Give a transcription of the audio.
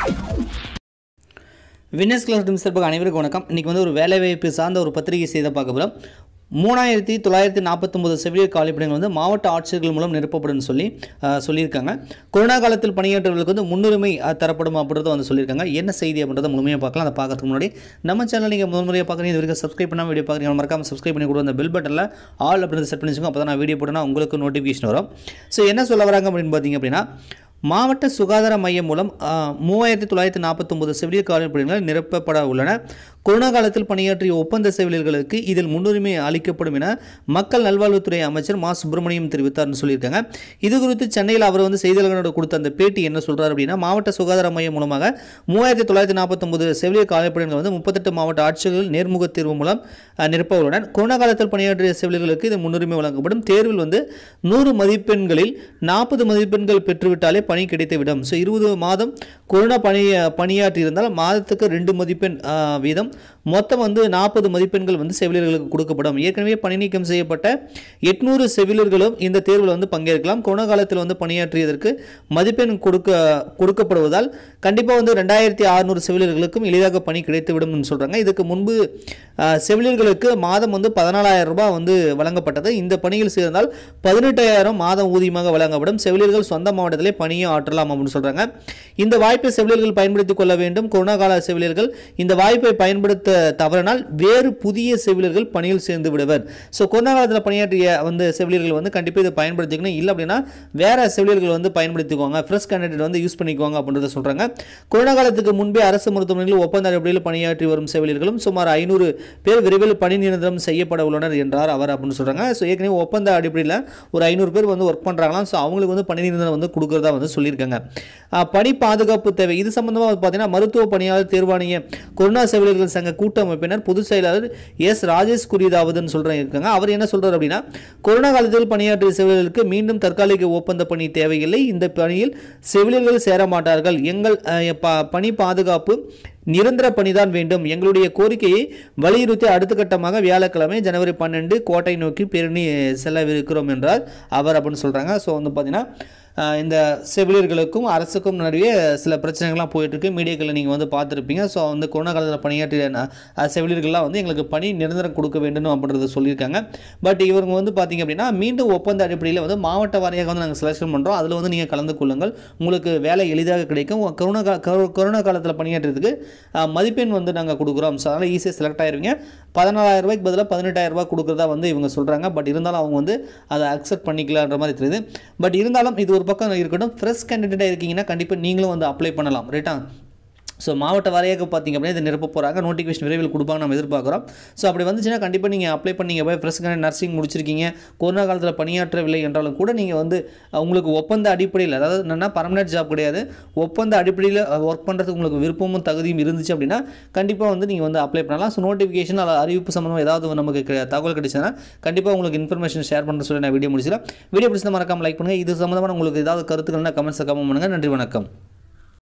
winners class team சார்பாக அனைவருக்கும் வணக்கம் இன்றைக்கி வந்து ஒரு வேலைவாய்ப்பு சார்ந்த ஒரு பத்திரிகை செய்த பார்க்க போகிறோம் மூணாயிரத்தி தொள்ளாயிரத்தி நாற்பத்தொம்பது செவிலியர் காலிப்பிடங்கள் வந்து மாவட்ட ஆட்சியர்கள் மூலம் நிரப்பப்படும் சொல்லி அஹ், சொல்லியிருக்காங்க கொரோனா காலத்தில் பணியாற்றவர்களுக்கு வந்து முன்னுரிமை அஹ், தரப்படும் அப்படின்றத வந்து சொல்லியிருக்காங்க என்ன செய்தி அப்படின்றத முழுமையாக பார்க்கலாம் அதை பார்க்கறதுக்கு முன்னாடி நம்ம சேனல் நீங்கள் முதல் முறையாக பார்க்குறீங்க இது வரைக்கும் சப்ஸ்கிரைப் பண்ணாமல் வீடியோ பார்க்குறீங்க மறக்காம சப்ஸ்கிரைப் பண்ணி கொடுத்து அந்த பெல் பட்டனில் ஆல் அப்படின்றத செட் பண்ணி வச்சுக்கோங்க அப்போ தான் நான் வீடியோ போட்டேன்னா உங்களுக்கு நோட்டிஃபிகேஷன் வரும் ஸோ என்ன சொல்ல வராங்க அப்படின்னு பார்த்தீங்க அப்படின்னா மாவட்ட சுகாதார மையம் மூலம் மூவாயிரத்தி தொள்ளாயிரத்தி நாற்பத்தொம்பது செவிலியர் காலிப்பணிகள் நிரப்பப்பட உள்ளன கொரோனா காலத்தில் பணியாற்றிய ஒப்பந்த செவிலியர்களுக்கு இதில் முன்னுரிமை அளிக்கப்படும் என மக்கள் நல்வாழ்வுத்துறை அமைச்சர் மா சுப்பிரமணியம் தெரிவித்தார்னு சொல்லியிருக்காங்க இது குறித்து சென்னையில் அவர் வந்து செய்தியாளர்களோட கொடுத்த அந்த பேட்டி என்ன சொல்றாரு அப்படின்னா மாவட்ட சுகாதார மையம் மூலமாக மூவாயிரத்தி தொள்ளாயிரத்தி நாற்பத்தொம்பது செவிலியர் காலிப்பணிகள் வந்து முப்பத்தெட்டு மாவட்ட ஆட்சியர்கள் நேர்முக தேர்வு மூலம் அஹ், நிரப்ப உள்ளனர் கொரோனா காலத்தில் பணியாற்றிய செவிலியர்களுக்கு இது முன்னுரிமை வழங்கப்படும் தேர்வில் வந்து நூறு மதிப்பெண்களில் நாற்பது மதிப்பெண்கள் பெற்றுவிட்டாலே பணி கிடைத்துவிடும் ஸோ இருபது மாதம் கொரோனா பணி பணியாற்றி இருந்தால் மாதத்துக்கு ரெண்டு மதிப்பெண் ஆ, வீதம் மொத்தம் வந்து நாற்பது மதிப்பெண்கள் வந்து செவிலியர்களுக்கு கொடுக்கப்படும் ஏற்கனவே பணி நீக்கம் செய்யப்பட்ட எட்நூறு செவிலியர்களும் இந்த தேர்வில் வந்து பங்கேற்கலாம் கொரோனா காலத்தில் வந்து பணியாற்றியதற்கு மதிப்பெண் கொடுக்க கொடுக்கப்படுவதால் கண்டிப்பாக வந்து ரெண்டாயிரத்தி அறுநூறு செவிலியர்களுக்கும் எளிதாக பணி கிடைத்துவிடும்னு சொல்கிறாங்க இதுக்கு முன்பு ஆ, செவிலியர்களுக்கு மாதம் வந்து பதினாலாயிரம் ரூபாய் வந்து வழங்கப்பட்டது இந்த பணியில் சேர்ந்தால் பதினெட்டாயிரம் மாதம் ஊதியமாக வழங்கப்படும் செவிலியர்கள் சொந்த மாவட்டத்திலே பணியும் ஆற்றலாம் அப்படின்னு சொல்கிறாங்க இந்த வாய்ப்பை செவிலியர்கள் பயன்படுத்திக் கொள்ள வேண்டும் கொரோனா கால செவிலியர்கள் இந்த வாய்ப்பை பயன்படுத்த தவறினால் வேறு புதிய செவிலியர்கள் பணியில் சேர்ந்து விடுவர் ஸோ கொரோனா காலத்தில் பணியாற்றிய வந்து செவிலியர்கள் வந்து கண்டிப்பாக இதை பயன்படுத்திக்கணும் இல்லை அப்படின்னா வேற செவிலியர்கள் வந்து பயன்படுத்திக்குவாங்க ஃப்ரெஷ் கேண்டிடேட் வந்து யூஸ் பண்ணிக்குவாங்க அப்படின்றத சொல்கிறாங்க கொரோனா காலத்துக்கு முன்பே அரசு மருத்துவமனைகளில் ஒப்பந்த அடிப்படையில் பணியாற்றி வரும் செவிலியர்களும் சுமார் ஐநூறு பேர் விரைவில் பணி நிரந்தரம் செய்யப்பட உள்ளனர் என்றார் அவர் அப்படின்னு சொல்கிறாங்க ஸோ ஏற்கனவே ஒப்பந்த அடிப்படையில் ஒரு ஐநூறு பேர் வந்து ஒர்க் பண்ணுறாங்களாம் ஸோ அவங்களுக்கு வந்து பணி நிரந்தரம் வந்து கொடுக்குறதா வந்து சொல்லியிருக்காங்க ஆஹ் பணி பாதுகாப்பு தேவை இது சம்பந்தமாக பார்த்தீங்கன்னா மருத்துவ பணியாளர் தேர்வாணைய கொரோனா செவிலியர்கள் சங்க கூட்டமைப்பினர் பொதுச் செயலாளர் எஸ் ராஜேஷ் கூறியதாவதுன்னு சொல்கிறாங்க இருக்காங்க அவர் என்ன சொல்றாரு அப்படின்னா கொரோனா காலத்தில் பணியாற்றிய செவிலியர்களுக்கு மீண்டும் தற்காலிக ஒப்பந்த பணி தேவையில்லை இந்த பணியில் செவிலியர்கள் சேர மாட்டார்கள் எங்கள் ஆஹ், ப- பணி பாதுகாப்பு நிரந்தர பணிதான் வேண்டும் எங்களுடைய கோரிக்கையை வலியுறுத்தி அடுத்த கட்டமாக வியாழக்கிழமை ஜனவரி பன்னெண்டு கோட்டை நோக்கி பேரணி செல்லவிருக்கிறோம் என்றார் அவர் அப்படின்னு சொல்கிறாங்க ஸோ வந்து பார்த்தீங்கன்னா ஆஹ் இந்த செவிலியர்களுக்கும் அரசுக்கும் நடுவே சில பிரச்சனைகள்லாம் போயிட்டுருக்கு மீடியாக்களில் நீங்கள் வந்து பார்த்துருப்பீங்க ஸோ வந்து கொரோனா காலத்தில் பணியாற்றிய ந- அஹ் செவிலியர்கள்லாம் வந்து எங்களுக்கு பணி நிரந்தரம் கொடுக்க வேண்டும் அப்படின்றத சொல்லியிருக்காங்க பட் இவங்க வந்து பார்த்தீங்க அப்படின்னா மீண்டும் ஒப்பந்த அடிப்படையில் வந்து மாவட்ட வாரியாக வந்து நாங்கள் செலெக்ஷன் பண்ணுறோம் அதில் வந்து நீங்கள் கலந்து கொள்ளுங்கள் உங்களுக்கு வேலை எளிதாக கிடைக்கும் கொரோனா கா கொரோ- கொரோனா காலத்தில் பணியாற்றுறதுக்கு ஆஹ் மதிப்பெண் வந்து நாங்கள் கொடுக்குறோம் ஸோ அதனால் ஈஸியாக செலக்ட் ஆயிருவீங்க பதினாலாயிரம் ரூபாய்க்கு பதிலாக பதினெட்டாயிரம் ரூபாய் கொடுக்குறதா வந்து இவங்க சொல்கிறாங்க பட் இருந்தாலும் அவங்க வந்து அதை அக்செப்ட் பண்ணிக்கலான்ற மாதிரி தெரியுது பட் இருந்தாலும் இது ஒரு பக்கம் இருக்கட்டும் ஃப்ரெஷ் கேண்டிடேட்டாக இருக்கீங்கன்னா கண்டிப்பாக நீங்களும் வந்து அப்ளை பண்ணலாம் ரைட்டா ஸோ மாவட்ட வாரியாக பார்த்தீங்க அப்படின்னா இதை நிரப்ப போகிறாங்க நோட்டிஃபிகேஷன் விரைவில் கொடுப்பாங்க நம்ம எதிர்பார்க்குறோம் ஸோ அப்படி வந்துச்சுன்னா கண்டிப்பாக நீங்கள் அப்ளை பண்ணீங்க போய் ஃப்ரெஷ் நர்சிங் முடிச்சிருக்கீங்க கொரோனா காலத்தில் பணியாற்றவில்லை என்றாலும் கூட நீங்கள் வந்து அஹ், உங்களுக்கு ஒப்பந்த அடிப்படையில் அதாவது என்னென்னா பர்மனெண்ட் ஜாப் கிடையாது ஒப்பந்த அடிப்படையில் ஒர்க் பண்ணுறதுக்கு உங்களுக்கு விருப்பமும் தகுதியும் இருந்துச்சு அப்படின்னா கண்டிப்பாக வந்து நீங்கள் வந்து அப்ளை பண்ணலாம் ஸோ நோட்டிஃபிகேஷன் அல்லது அறிவிப்பு சம்மந்தமாக ஏதாவது நமக்கு கிடை- தகவல் கிடைச்சதுன்னா கண்டிப்பாக உங்களுக்கு இன்ஃபர்மேஷன் ஷேர் பண்ணுற சொல்லி நான் வீடியோ முடிச்சிடலாம் வீடியோ பிடிச்சா மறக்காம லைக் பண்ணுங்கள் இது சம்மந்தமான உங்களுக்கு ஏதாவது கருத்துக்கள்னா கமெண்ட்ஸை கமெண்ட் பண்ணுங்கள் நன்றி வணக்கம்